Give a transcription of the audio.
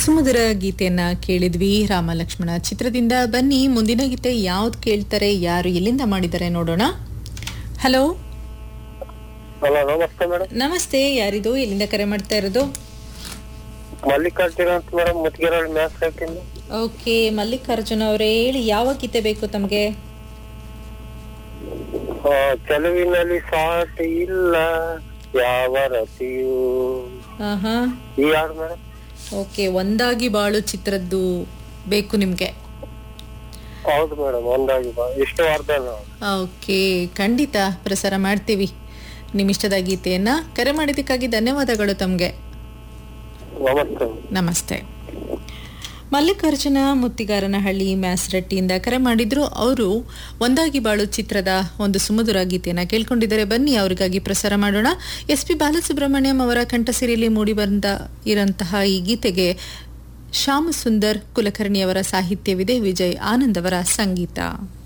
ಸುಮಧುರ ಗೀತೆಯನ್ನ ಕೇಳಿದ್ವಿ ರಾಮ ಲಕ್ಷ್ಮಣ ಚಿತ್ರದಿಂದ ಬನ್ನಿ ಮುಂದಿನ ಗೀತೆ ಯಾವ್ದು ಕೇಳ್ತಾರೆ ಯಾರು ಎಲ್ಲಿಂದ ಮಾಡಿದ್ದಾರೆ ನೋಡೋಣ ಹಲೋ ಹಲೋ ನಮಸ್ತೆ ಮೇಡಮ್ ನಮಸ್ತೆ ಯಾರಿದು ಎಲ್ಲಿಂದ ಕರೆ ಮಾಡ್ತಾ ಇರೋದು ಮಲ್ಲಿಕಾರ್ಜುನ ಅಂತ ಮೇಡಮ್ ಮುತ್ಗಿರೋಳ್ ಮ್ಯಾಥ್ಸ್ ಹಾಕಿಂದ ಓಕೆ ಮಲ್ಲಿಕಾರ್ಜುನ ಅವರೇ ಹೇಳಿ ಯಾವ ಗೀತೆ ಬೇಕು ತಮಗೆ ಚೆಲುವಿನಲ್ಲಿ ಸಾಟಿ ಇಲ್ಲ ಯಾವ ರತಿಯು ಆಹಾ ಈ ಹಾಡು ಮೇಡಮ್ ಓಕೆ ಒಂದಾಗಿ ಬಾಳು ಚಿತ್ರದ್ದು ಬೇಕು ನಿಮ್ಗೆ ಹೌದು ಮೇಡಮ್ ಒಂದಾಗಿ ಬಾ ಇಷ್ಟು ಅರ್ಧ ನಾವು ಓಕೆ ಖಂಡಿತ ಪ್ರಸಾರ ಮಾಡ್ತೀವಿ ನಿಮ್ಮಿಷ್ಟದ ಗೀತೆಯನ್ನ ಕರೆ ಮಾಡಿದ್ದಕ್ಕಾಗಿ ಧನ್ಯವಾದಗಳು ತಮಗೆ ನಮಸ್ತೆ ನಮಸ್ತೆ ಮಲ್ಲಿಕಾರ್ಜುನ ಮುತ್ತಿಗಾರನಹಳ್ಳಿ ಮ್ಯಾಸ್ರಟ್ಟಿಯಿಂದ ಕರೆ ಮಾಡಿದ್ರು ಅವರು ಒಂದಾಗಿ ಬಾಳು ಚಿತ್ರದ ಒಂದು ಸುಮಧುರ ಗೀತೆಯನ್ನ ಕೇಳ್ಕೊಂಡಿದ್ದಾರೆ ಬನ್ನಿ ಅವರಿಗಾಗಿ ಪ್ರಸಾರ ಮಾಡೋಣ ಎಸ್ ಪಿ ಬಾಲಸುಬ್ರಹ್ಮಣ್ಯಂ ಅವರ ಕಂಠಸಿರಿಯಲ್ಲಿ ಮೂಡಿಬಂದ ಇರಂತಹ ಈ ಗೀತೆಗೆ ಶ್ಯಾಮ ಸುಂದರ್ ಕುಲಕರ್ಣಿಯವರ ಸಾಹಿತ್ಯವಿದೆ ವಿಜಯ್ ಆನಂದ್ ಅವರ ಸಂಗೀತ